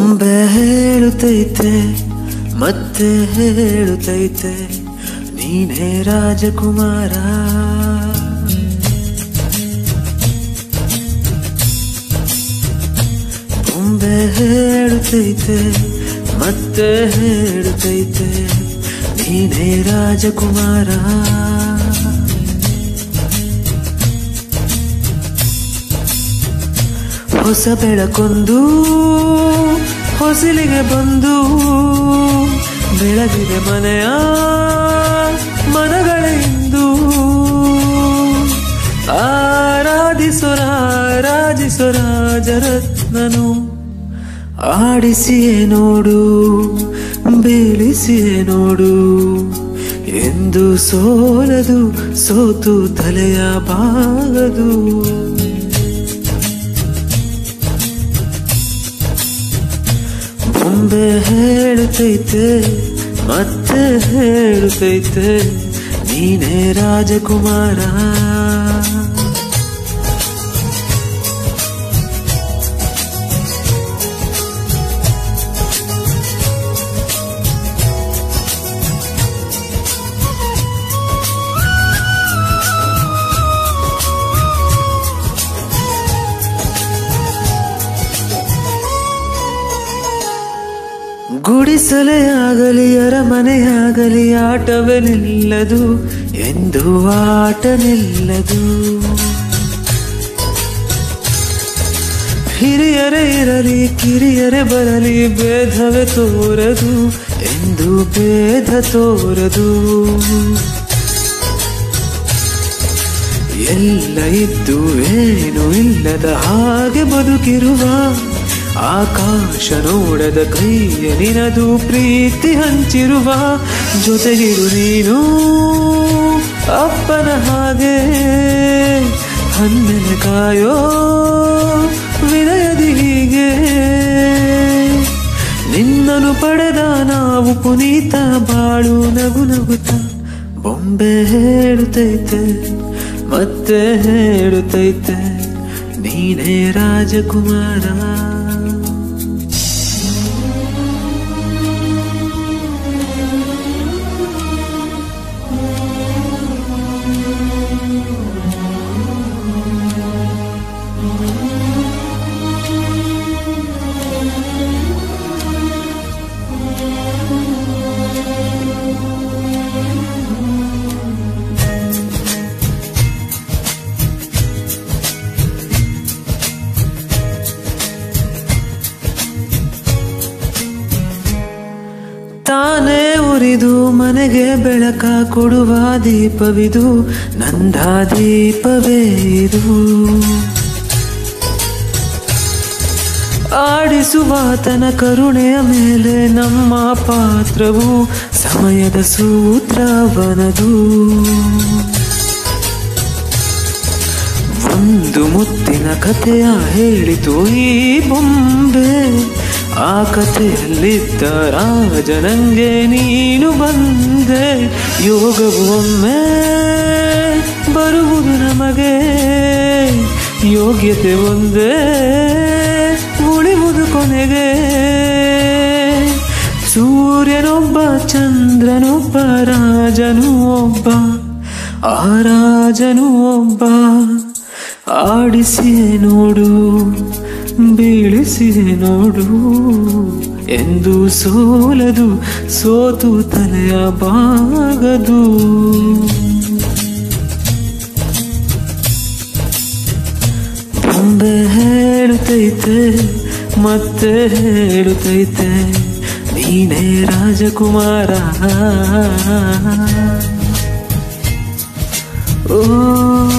ಬೊಂಬೆ ಹೇಳುತ್ತೈತೆ ಮತ್ತೆ ಹೇಳುತ್ತೈತೆ ನೀನೇ ರಾಜಕುಮಾರ ಬೊಂಬೆ ಹೇಳುತ್ತೈತೆ ಮತ್ತೆ ಹೇಳುತ್ತೈತೆ ನೀನೇ ರಾಜಕುಮಾರ ಹೊಸ ಬೆಳಕೊಂದು ಹೊಸಲಿಗೆ ಬಂದು ಬೆಳಗಿದೆ ಮನೆಯ ಮನಗಳೆಂದು ಆರಾಧಿಸೊರ ರಾಜರತ್ನನು ಆಡಿಸಿಯೇ ನೋಡು ಬೀಳಿಸಿಯೇ ನೋಡು ಎಂದು ಸೋಲದು ಸೋತು ತಲೆಯ ಬಾಗದು ಬೊಂಬೆ ಹೇಳುತ್ತೈತೆ ಮತ್ತೆ ಹೇಳುತ್ತೈತೆ ನೀನೇ ರಾಜಕುಮಾರ ಗುಡಿಸಲೇ ಆಗಲಿ ಅರಮನೆಯಾಗಲಿ ಆಟವೇ ನಿಲ್ಲದು ಎಂದು ಆಟ ನಿಲ್ಲದು ಹಿರಿಯರೇ ಇರಲಿ ಕಿರಿಯರೇ ಬರಲಿ ಭೇದವೇ ತೋರದು ಎಂದು ಭೇದ ತೋರದು ಎಲ್ಲ ಇದ್ದು ಏನು ಇಲ್ಲದ ಹಾಗೆ ಬದುಕಿರುವ ಆಕಾಶ ನೋಡದ ಕೈಯ ನಿನದು ಪ್ರೀತಿ ಹಂಚಿರುವ ಜೊತೆಗಿರು ನೀನು ಅಪ್ಪನ ಹಾಗೆ ಹನ್ನೆಲೆ ಕಾಯೋ ವಿನಯದಿ ಹೀಗೆ ನಿನ್ನನು ಪಡೆದ ನಾವು ಪುನೀತ ಬಾಳು ನಗು ನಗುತ್ತ ಬೊಂಬೆ ಹೇಳುತ್ತೈತೆ ಮತ್ತೆ ಹೇಳುತ್ತೈತೆ ನೀನೇ ರಾಜಕುಮಾರ ತಾನೇ ಉರಿದು ಮನೆಗೆ ಬೆಳಕ ಕೊಡುವ ದೀಪವಿದು ನಂದ ದೀಪವೇ ಇದು ಆಡಿಸುವ ತನ ಕರುಣೆಯ ಮೇಲೆ ನಮ್ಮ ಪಾತ್ರವು ಸಮಯದ ಸೂತ್ರವನದು ಒಂದು ಮುತ್ತಿನ ಕಥೆಯ ಹೇಳಿತು ಈ ಬೊಂಬೆ ಆ ಕಥೆಯಲ್ಲಿದ್ದ ರಾಜನಂಗೆ ನೀನು ಬಂದೆ ಯೋಗವು ಒಮ್ಮೆ ಬರುವುದು ನಮಗೆ ಯೋಗ್ಯತೆ ಒಂದೇ ಉಳಿವುದು ಕೊನೆಗೆ ಸೂರ್ಯನೊಬ್ಬ ಚಂದ್ರನೊಬ್ಬ ರಾಜನು ಒಬ್ಬ ಆ ರಾಜನು ಒಬ್ಬ ಆಡಿಸಿಯೇ ನೋಡು ಬೀಳಿಸಿಯೇ ನೋಡು ಎಂದು ಸೋಲದು ಸೋತು ತಲೆಯ ಬಾಗದು ಬೊಂಬೆ ಹೇಳುತ್ತೈತೆ ಮತ್ತೆ ಹೇಳುತ್ತೈತೆ ನೀನೇ ರಾಜಕುಮಾರ ಓ